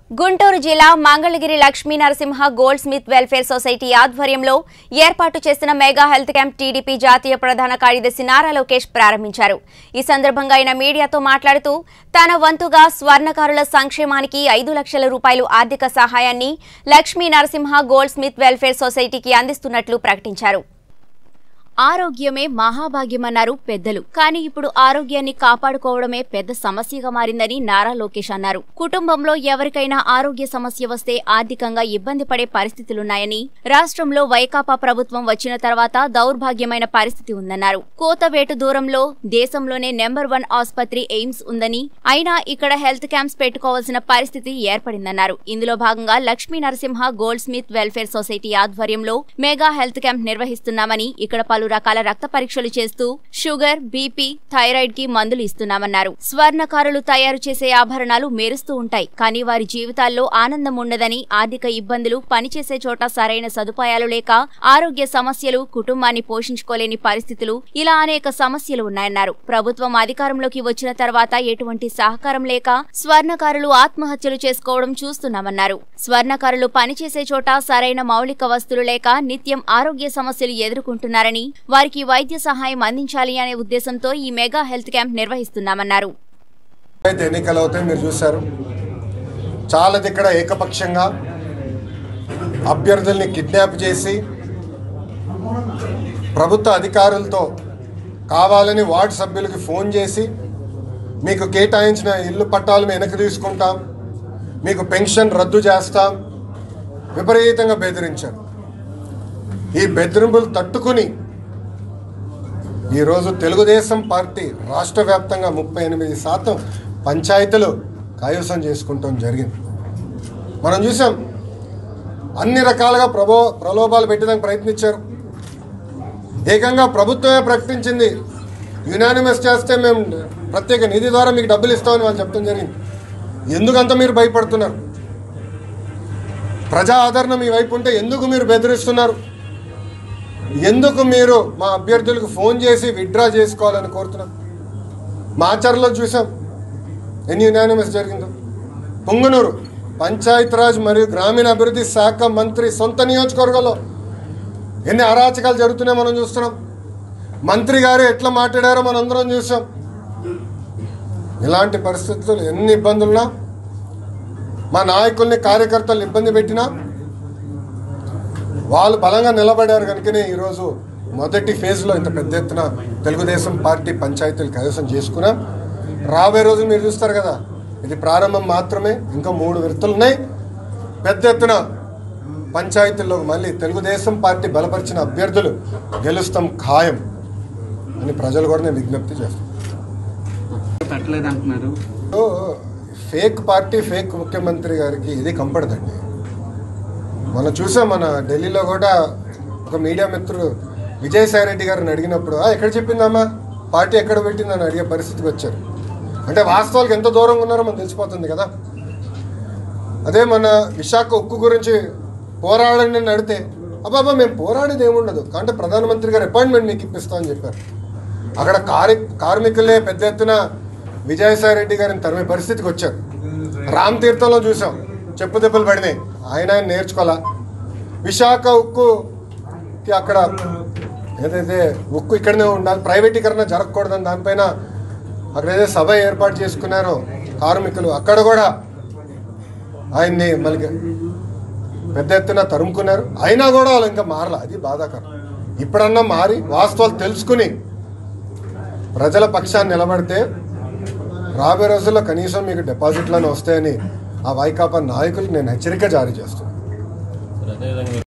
గుంటూరు జిల్లా Mangalagiri Lakshmi Narasimha goldsmith welfare society ఆధ్వర్యంలో ఏర్పాటు చేసిన మెగా హెల్త్ క్యాంప్ టీడీపీ జాతీయ ప్రధాన కార్యదర్శి నారా లోకేష్ ప్రారంభించారు ఈ సందర్భంగా ఆయన మీడియాతో మాట్లాడుతూ తన వంతుగా స్వర్ణకారుల సంక్షేమానికి ఐదు లక్షల రూపాయలు ఆర్థిక సహాయాన్ని Lakshmi Narasimha goldsmith welfare సొసైటీకి అందిస్తున్నట్లు ప్రకటించారు ఆరోగ్యమే మహాభాగ్యమన్నారు పెద్దలు కానీ ఇప్పుడు ఆరోగ్యాన్ని కాపాడుకోవడమే పెద్ద సమస్యగా మారిందని నారా లోకేష్ అన్నారు కుటుంబంలో ఎవరికైనా ఆరోగ్య సమస్య వస్తే ఆర్థికంగా ఇబ్బంది పడే పరిస్థితులున్నాయని రాష్ట్రంలో వైకాపా ప్రభుత్వం వచ్చిన తర్వాత దౌర్భాగ్యమైన పరిస్థితి ఉందన్నారు కోతవేటు దూరంలో దేశంలోనే నెంబర్ వన్ ఆసుపత్రి ఎయిమ్స్ ఉందని అయినా ఇక్కడ హెల్త్ క్యాంప్స్ పెట్టుకోవాల్సిన పరిస్థితి ఏర్పడిందన్నారు ఇందులో భాగంగా Lakshmi Narasimha goldsmith welfare society ఆధ్వర్యంలో మెగా హెల్త్ క్యాంప్ నిర్వహిస్తున్నామని ఇక్కడ పలు రకాల రక్త పరీక్షలు చేస్తూ షుగర్ బీపీ థైరాయిడ్ కి మందులు ఇస్తున్నామన్నారు స్వర్ణకారులు తయారు చేసే ఆభరణాలు మెరుస్తూ ఉంటాయి కానీ వారి జీవితాల్లో ఆనందం ఉండదని ఆర్థిక ఇబ్బందులు పనిచేసే చోట సరైన సదుపాయాలు లేక ఆరోగ్య సమస్యలు కుటుంబాన్ని పోషించుకోలేని పరిస్థితులు ఇలా అనేక సమస్యలు ఉన్నాయన్నారు ప్రభుత్వం అధికారంలోకి వచ్చిన తర్వాత ఎటువంటి సహకారం లేక స్వర్ణకారులు ఆత్మహత్యలు చేసుకోవడం చూస్తున్నామన్నారు స్వర్ణకారులు పనిచేసే చోట సరైన మౌలిక వస్తువులు లేక నిత్యం ఆరోగ్య సమస్యలు ఎదుర్కొంటున్నారని వారికి వైద్య సహాయం అందించాలి అనే ఉద్దేశంతో ఈ మెగా హెల్త్ క్యాంప్ నిర్వహిస్తున్నామన్నారు అయితే ఎన్నికలు అవుతాయి మీరు చూశారు చాలా ఇక్కడ ఏకపక్షంగా అభ్యర్థుల్ని కిడ్నాప్ చేసి ప్రభుత్వ అధికారులతో కావాలని వార్డు సభ్యులకి ఫోన్ చేసి మీకు కేటాయించిన ఇల్లు పట్టాలు మేము వెనక్కి తీసుకుంటాం మీకు పెన్షన్ రద్దు చేస్తాం విపరీతంగా బెదిరించారు ఈ బెదిరింపులు తట్టుకుని ఈరోజు తెలుగుదేశం పార్టీ రాష్ట్ర వ్యాప్తంగా ముప్పై ఎనిమిది శాతం పంచాయతీలు కైవసం చేసుకుంటాం జరిగింది మనం చూసాం అన్ని రకాలుగా ప్రభో ప్రలోభాలు పెట్టడానికి ప్రయత్నించారు ఏకంగా ప్రభుత్వమే ప్రకటించింది యునానిమస్ చేస్తే మేము ప్రత్యేక నిధి ద్వారా మీకు డబ్బులు ఇస్తామని వాళ్ళు చెప్పడం జరిగింది ఎందుకంత మీరు భయపడుతున్నారు ప్రజా ఆదరణ మీ వైపు ఉంటే ఎందుకు మీరు బెదిరిస్తున్నారు ఎందుకు మీరు మా అభ్యర్థులకు ఫోన్ చేసి విత్డ్రా చేసుకోవాలని కోరుతున్నాం మాచర్లో చూసాం ఎన్ని యునానిమస్ జరిగిందో పొంగునూరు పంచాయతీరాజ్ మరియు గ్రామీణ అభివృద్ధి శాఖ మంత్రి సొంత నియోజకవర్గంలో ఎన్ని అరాచకాలు జరుగుతున్నాయో మనం చూస్తున్నాం మంత్రి గారు ఎట్లా మాట్లాడారో మనం అందరం చూసాం ఇలాంటి పరిస్థితులు ఎన్ని ఇబ్బందులున్నా మా నాయకుల్ని కార్యకర్తలు ఇబ్బంది పెట్టినా వాళ్ళు బలంగా నిలబడారు కనుకనే ఈరోజు మొదటి ఫేజ్లో ఇంత పెద్ద ఎత్తున తెలుగుదేశం పార్టీ పంచాయతీలు కైవసం చేసుకున్నాం రాబోయే రోజు మీరు చూస్తారు కదా ఇది ప్రారంభం మాత్రమే ఇంకా మూడు విడతలు ఉన్నాయి పెద్ద ఎత్తున పంచాయతీల్లో మళ్ళీ తెలుగుదేశం పార్టీ బలపరిచిన అభ్యర్థులు గెలుస్తాం ఖాయం అని ప్రజలు కూడా నేను విజ్ఞప్తి చేస్తాను పెట్టలేదు అంటున్నారు సో, ఫేక్ పార్టీ ఫేక్ ముఖ్యమంత్రి గారికి ఇది కంపడదండి మనం చూసాం మన ఢిల్లీలో కూడా ఒక మీడియా మిత్రుడు విజయసాయి రెడ్డి గారిని అడిగినప్పుడు "ఆ, ఎక్కడ చెప్పిందమ్మా పార్టీ ఎక్కడ పెట్టిందని అడిగే పరిస్థితికి వచ్చారు అంటే వాస్తవాలకు ఎంత దూరంగా ఉన్నారో మనకు తెలిసిపోతుంది కదా అదే మన విశాఖ ఉక్కు గురించి పోరాడండి అని అడిగితే అబ్బాబా మేము పోరాడేది ఏముండదు అంటే ప్రధానమంత్రి గారు అపాయింట్మెంట్ మీకు ఇప్పిస్తామని చెప్పారు అక్కడ కారి కార్మికులే పెద్ద ఎత్తున విజయసాయి రెడ్డి గారిని తరిమే పరిస్థితికి వచ్చారు రామ్ తీర్థంలో చూసాం చెప్పు దెబ్బలు పడినాయి ఆయన ఆయన నేర్చుకోవాలా విశాఖ ఉక్కుకి అక్కడ ఏదైతే ఉక్కు ఇక్కడనే ఉండాలి ప్రైవేటీకరణ జరగకూడదని దానిపైన అక్కడ ఏదైతే సభ ఏర్పాటు చేసుకున్నారో కార్మికులు అక్కడ కూడా ఆయన్ని మళ్ళీ పెద్ద ఎత్తున తరుముకున్నారు అయినా కూడా వాళ్ళు ఇంకా మారల అది బాధాకరం ఇప్పుడన్నా మారి వాస్తవాలు తెలుసుకుని ప్రజల పక్షాన్ని నిలబడితే రాబోయే రోజుల్లో కనీసం మీకు డిపాజిట్లను వస్తాయని ఆ వైకాపా నాయకులకు నేను హెచ్చరిక జారీ చేస్తున్నాను